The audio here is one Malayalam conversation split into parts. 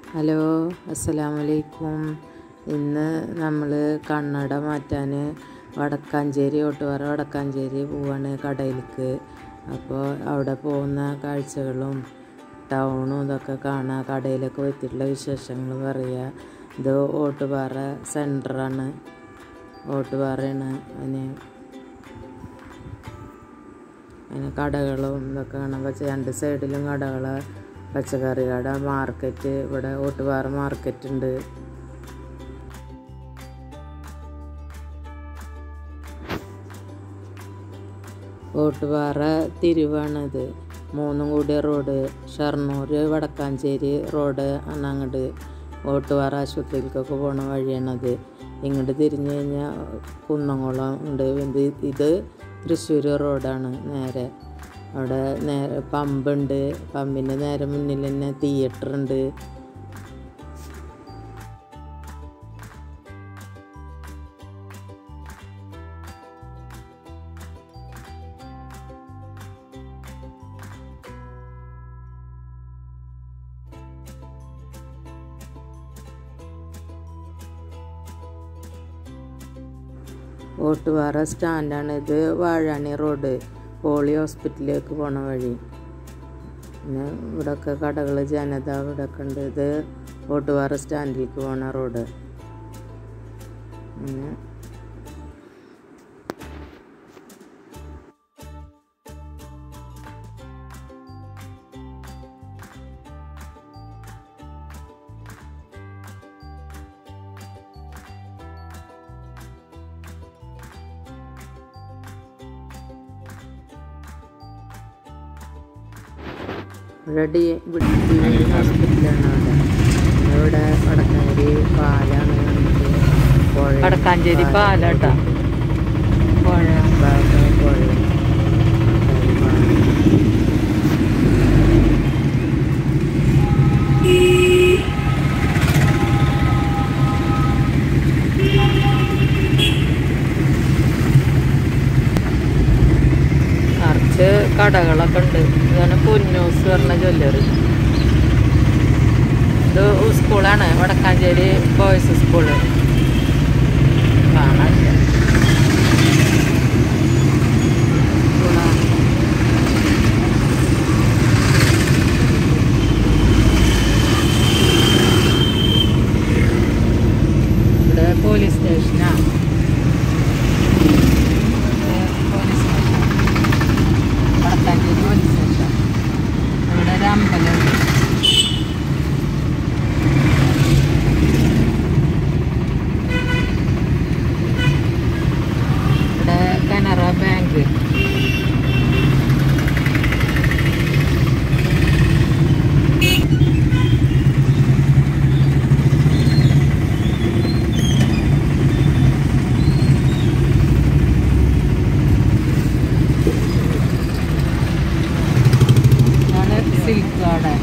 ഹലോ അസ്സലാമലൈക്കും ഇന്ന് നമ്മൾ കണ്ണട മാറ്റാൻ വടക്കാഞ്ചേരി ഓട്ടുപാറ വടക്കാഞ്ചേരി പോവാണ് കടയിലേക്ക് അപ്പോൾ അവിടെ പോകുന്ന കാഴ്ചകളും ടൗണും ഇതൊക്കെ കാണാം കടയിലൊക്കെ എത്തിയിട്ടുള്ള വിശേഷങ്ങൾ പറയുക ഇത് ഓട്ടുപാറ സെൻറ്ററാണ് ഓട്ടുപാറയാണ് അതിന് അതിന് കടകളും ഇതൊക്കെ കാണാൻ പച്ച രണ്ട് സൈഡിലും കടകൾ പച്ചക്കറി കട മാർക്കറ്റ് ഇവിടെ ഓട്ടുപാറ മാർക്കറ്റ് ഉണ്ട് ഓട്ടുപാറ തിരുവാണിത് മൂന്നും കൂടിയ റോഡ് ഷർണൂർ വടക്കാഞ്ചേരി റോഡ് ആണ് അങ്ങോട്ട് ഓട്ടുപാറ ആശുപത്രിയിലേക്കൊക്കെ പോണ വഴിയാണത് ഇങ്ങോട്ട് തിരിഞ്ഞു കഴിഞ്ഞാൽ കുന്നംകുളം ഉണ്ട് ഇത് ഇത് തൃശ്ശൂർ റോഡാണ് നേരെ അവിടെ നേരെ പമ്പുണ്ട് പമ്പിൻ്റെ നേരെ മുന്നിൽ തന്നെ തിയേറ്റർ ഉണ്ട് ഓട്ടുപാറ സ്റ്റാൻഡാണ് ഇത് വാഴാണി റോഡ് പോളി ഹോസ്പിറ്റലിലേക്ക് പോണ വഴി പിന്നെ ഇവിടെയൊക്കെ കടകൾ ജനത ഇവിടെയൊക്കെ ഉണ്ട് ഇത് ഓട്ടുപാറ സ്റ്റാൻഡിലേക്ക് പോണ റോഡ് പിന്നെ ഇവിടെ ഡി ഇവിടെ ഡി ഹോസ്പിറ്റലാണ് അവിടെ ഇവിടെ വടക്കാഞ്ചേരി പാലാണ് നമുക്ക് പുഴ വടക്കാഞ്ചേരി പാലാട്ടാ പുഴ ഭാഗത്ത് പുഴ നിറച്ച് കടകളൊക്കെ ഉണ്ട് ഇതാണ് പുന്നൂസ് പറഞ്ഞ ജ്വല്ലറി ഇത് സ്കൂളാണ് വടക്കാഞ്ചേരി ബോയ്സ് സ്കൂള് കാണാനില്ല സ്കൂളാണ്. ഇവിടെ പോലീസ് സ്റ്റേഷനാണ് police station Vadakkanchery police station ഇവിടെ ഒരു അമ്പലമുണ്ട് ഇവിടെ കനറ ബാങ്ക് ഇതാണ് silk garden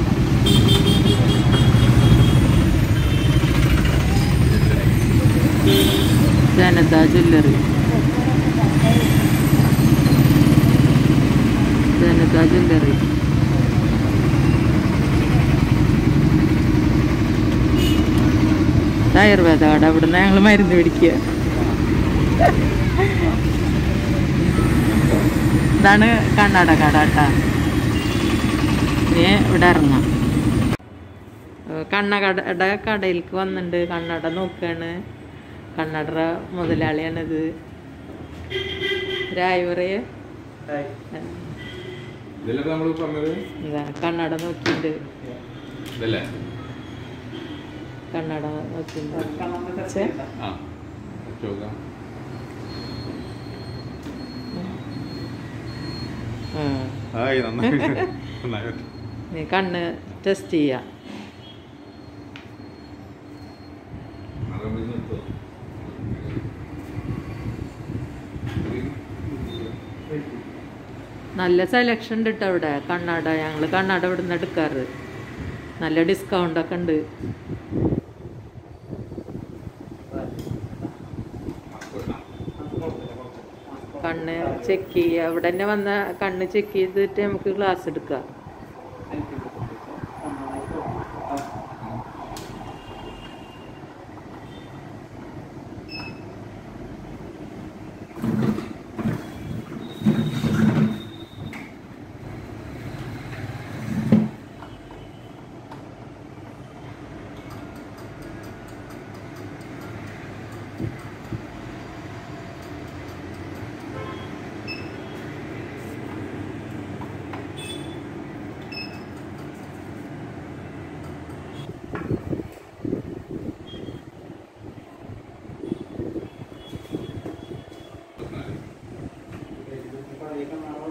Janata jewellery Janata jewellery ഇത് ആയുർവേദ കട ഇവിടുന്ന് ഞങ്ങൾ മരുന്ന് പിടിക്കുക ഇതാണ് കണ്ണട കട കേട്ടാ ഇനി ഇവിടെ ഇറങ്ങാം കണ്ണകട കടയിലേക്ക് വന്നിട്ടുണ്ട് കണ്ണട നോക്കുകയാണ് കണ്ണട മുതലാളിയാണിത് രായ് പറയേ ഇതിലൊക്കെ നമ്മൾ പറഞ്ഞത് ഇതാ കണ്ണട നോക്കിയിട്ടുണ്ട് ഇതല്ലേ കണ്ണട നോക്കിയിട്ടുണ്ട് ഛെ, ആ ചോക്കാം ഉം. ഹായ് നന്നായി നന്നായി നീ കണ്ണ് ടെസ്റ്റ് ചെയ്യാം നല്ല സെലക്ഷൻ ഉണ്ട് കേട്ടോ അവിടെ കണ്ണാട ഞങ്ങൾ കണ്ണാട ഇവിടെ നിന്ന് എടുക്കാറ് നല്ല ഡിസ്കൗണ്ട് ഒക്കെ ഉണ്ട് കണ്ണ് ചെക്ക് ചെയ്യുക ഇവിടെ തന്നെ വന്ന കണ്ണ് ചെക്ക് ചെയ്തിട്ട് നമുക്ക് ക്ലാസ് എടുക്കാം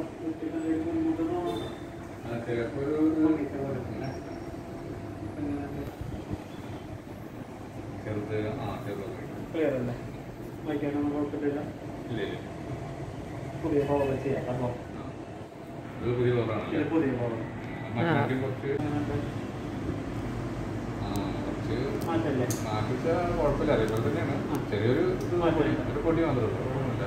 ആ, ചിലപ്പോ ഒരു ചെറുത് ആ ചെറുത് ക്ലിയർ അല്ലേ വൈകാനൊന്നും കുഴപ്പമില്ല ഇല്ല ഇല്ല പുതിയ ഹോള് ചെയ്യാം കേട്ടോ ആ. ഇത് പുതിയ കളറാണല്ലേ ഇത് പുതിയ ഹോള് മറ്റേ കുറച്ച് ആ കുറച്ച് മാറ്റല്ലേ മാറ്റിച്ച കുഴപ്പമില്ല അതേപോലെ തന്നെയാണ് ചെറിയൊരു ഇത് പൊടി ഒരു പൊടി മാത്രമേ ഉള്ളൂ കുഴപ്പമില്ല.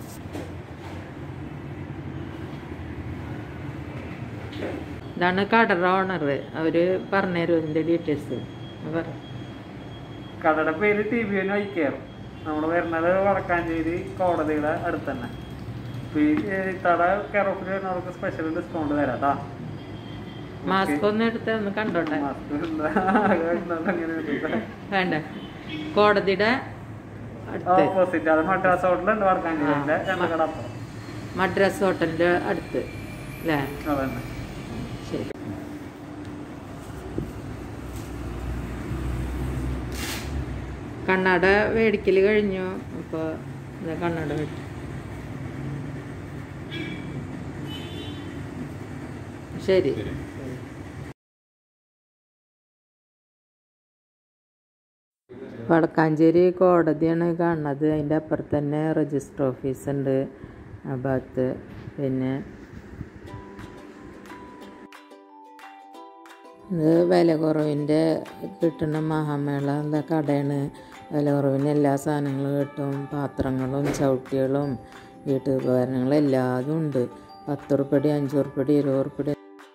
ഇതാണ് കടറ ഓണർ അവര് പറഞ്ഞുതരും ഇതിന്റെ ഡീറ്റെയിൽസ് പറ കടയുടെ പേര് ടി വി എൻ ഐക്കെയർ നമ്മൾ വരുന്നത് വടക്കാഞ്ചേരി കോടതിയുടെ അടുത്ത് തന്നെ ഇപ്പൊ ഈ ഏഹ്, തട കെയർ ഓഫിൽ വരുന്നവർക്ക് സ്പെഷ്യൽ ഡിസ്കൗണ്ട് തരാം കേട്ടോ മാസ്ക് ഒന്ന് എടുത്ത് ഒന്ന് കണ്ടോട്ടെ മാസ്ക് എന്താ അങ്ങനെ വേണ്ട കോടതിയുടെ അടുത്ത് ഓപ്പോസിറ്റ് അത് മദ്രാസ് ഹോട്ടലുണ്ട് വടക്കാഞ്ചേരിന്റെ രണ്ട് കട അപ്പുറം മദ്രാസ് ഹോട്ടലിന്റെ അടുത്ത് അല്ലേ അതന്നെ ശരി കണ്ണട മേടിക്കൽ കഴിഞ്ഞു അപ്പോൾ കണ്ണട മേടിച്ചു ശരി ശരി വടക്കാഞ്ചേരി കോടതിയാണ് കാണുന്നത് അതിൻ്റെ അപ്പുറത്ത് തന്നെ രജിസ്റ്റർ ഓഫീസ് ഉണ്ട് ആ ഭാഗത്ത് പിന്നെ ഇത് വില കുറവിൻ്റെ കിട്ടുന്ന മഹാമേള എന്താ കടയാണ് വില കുറവിന് എല്ലാ സാധനങ്ങളും കിട്ടും പാത്രങ്ങളും ചവിട്ടികളും വീട്ടുപകരണങ്ങളും എല്ലാതും ഉണ്ട് പത്ത് ഉറുപ്പടി അഞ്ച് ഉറുപ്പടി ഇരുപത് ഉറുപ്പടി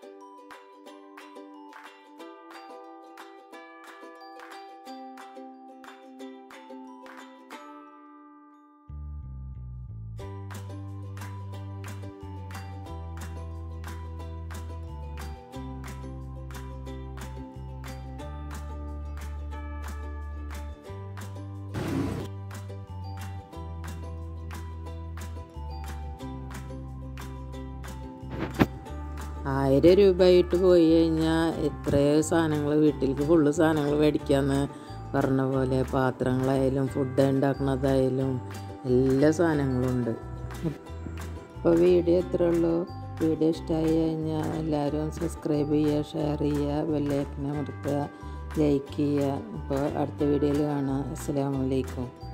ആയിരം രൂപയായിട്ട് പോയി കഴിഞ്ഞാൽ എത്രയോ സാധനങ്ങൾ വീട്ടിലേക്ക് ഫുള്ള് സാധനങ്ങൾ മേടിക്കാമെന്ന് പറഞ്ഞ പോലെ പാത്രങ്ങളായാലും ഫുഡ് ഉണ്ടാക്കുന്നതായാലും എല്ലാ സാധനങ്ങളും ഉണ്ട് അപ്പോൾ വീഡിയോ ഇത്രേ ഉള്ളൂ വീഡിയോ ഇഷ്ടമായി കഴിഞ്ഞാൽ എല്ലാവരും സബ്സ്ക്രൈബ് ചെയ്യുക ഷെയർ ചെയ്യുക ബെല്ലൈക്കനെ അമർത്തുക ലൈക്ക് ചെയ്യുക അപ്പോൾ അടുത്ത വീഡിയോയിൽ കാണാം അസ്സാം വലൈക്കും